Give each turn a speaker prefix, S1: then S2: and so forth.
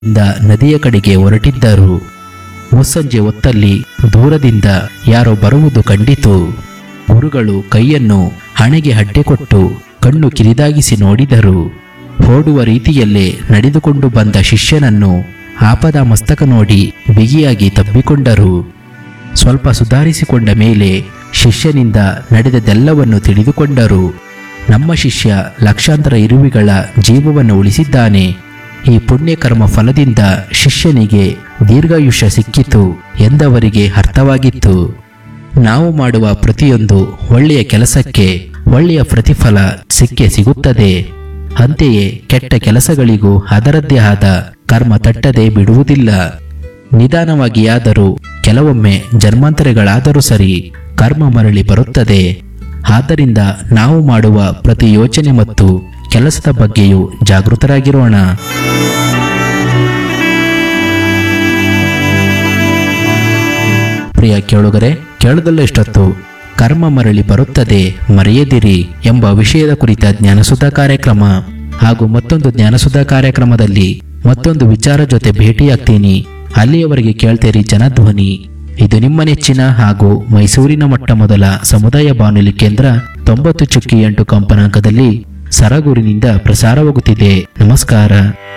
S1: ಇಂದ ನದಿಯ ಕಡೆಗೆ ಹೊರಟಿದ್ದರು ಮುಸ್ಸಂಜೆ ಹೊತ್ತಲ್ಲಿ ದೂರದಿಂದ ಯಾರೋ ಬರುವುದು ಕಂಡಿತು ಗುರುಗಳು ಕೈಯನ್ನು ಹಣೆಗೆ ಅಡ್ಡೆ ಕೊಟ್ಟು ಕಣ್ಣು ಕಿರಿದಾಗಿಸಿ ನೋಡಿದರು ಓಡುವ ರೀತಿಯಲ್ಲೇ ನಡೆದುಕೊಂಡು ಬಂದ ಶಿಷ್ಯನನ್ನು ಆಪದ ಮಸ್ತಕ ನೋಡಿ ಬಿಗಿಯಾಗಿ ತಬ್ಬಿಕೊಂಡರು ಸ್ವಲ್ಪ ಸುಧಾರಿಸಿಕೊಂಡ ಮೇಲೆ ಶಿಷ್ಯನಿಂದ ನಡೆದದೆಲ್ಲವನ್ನು ತಿಳಿದುಕೊಂಡರು ನಮ್ಮ ಶಿಷ್ಯ ಲಕ್ಷಾಂತರ ಇರುವಿಗಳ ಜೀವವನ್ನು ಉಳಿಸಿದ್ದಾನೆ ಈ ಪುಣ್ಯಕರ್ಮ ಫಲದಿಂದ ಶಿಷ್ಯನಿಗೆ ದೀರ್ಘಾಯುಷ್ಯ ಸಿಕ್ಕಿತು ಎಂದವರಿಗೆ ಅರ್ಥವಾಗಿತ್ತು ನಾವು ಮಾಡುವ ಪ್ರತಿಯೊಂದು ಒಳ್ಳೆಯ ಕೆಲಸಕ್ಕೆ ಒಳ್ಳೆಯ ಪ್ರತಿಫಲ ಸಿಕ್ಕೇ ಸಿಗುತ್ತದೆ ಅಂತೆಯೇ ಕೆಟ್ಟ ಕೆಲಸಗಳಿಗೂ ಅದರದ್ದೇ ಆದ ಕರ್ಮ ತಟ್ಟದೆ ಬಿಡುವುದಿಲ್ಲ ನಿಧಾನವಾಗಿಯಾದರೂ ಕೆಲವೊಮ್ಮೆ ಜನ್ಮಾಂತರಗಳಾದರೂ ಸರಿ ಕರ್ಮ ಮರಳಿ ಬರುತ್ತದೆ ಆದ್ದರಿಂದ ನಾವು ಮಾಡುವ ಪ್ರತಿ ಯೋಚನೆ ಮತ್ತು ಕೆಲಸದ ಬಗ್ಗೆಯೂ ಜಾಗೃತರಾಗಿರೋಣ ಪ್ರಿಯ ಕೇಳುಗರೆ ಕೇಳದಲ್ಲ ಇಷ್ಟೊತ್ತು ಕರ್ಮ ಮರಳಿ ಬರುತ್ತದೆ ಮರೆಯದಿರಿ ಎಂಬ ವಿಷಯದ ಕುರಿತ ಜ್ಞಾನಸುಧಾ ಕಾರ್ಯಕ್ರಮ ಹಾಗೂ ಮತ್ತೊಂದು ಜ್ಞಾನಸುಧಾ ಕಾರ್ಯಕ್ರಮದಲ್ಲಿ ಮತ್ತೊಂದು ವಿಚಾರ ಜೊತೆ ಭೇಟಿಯಾಗ್ತೀನಿ ಅಲ್ಲಿಯವರೆಗೆ ಕೇಳ್ತೀರಿ ಜನಧ್ವನಿ ಇದು ನಿಮ್ಮ ನೆಚ್ಚಿನ ಹಾಗೂ ಮೈಸೂರಿನ ಮೊಟ್ಟ ಮೊದಲ ಸಮುದಾಯ ಬಾನುಲಿ ಕೇಂದ್ರ ತೊಂಬತ್ತು ಚುಕ್ಕಿ ಎಂಟು ಕಂಪನಾಂಕದಲ್ಲಿ ಸರಗೂರಿನಿಂದ ಪ್ರಸಾರವಾಗುತ್ತಿದೆ ನಮಸ್ಕಾರ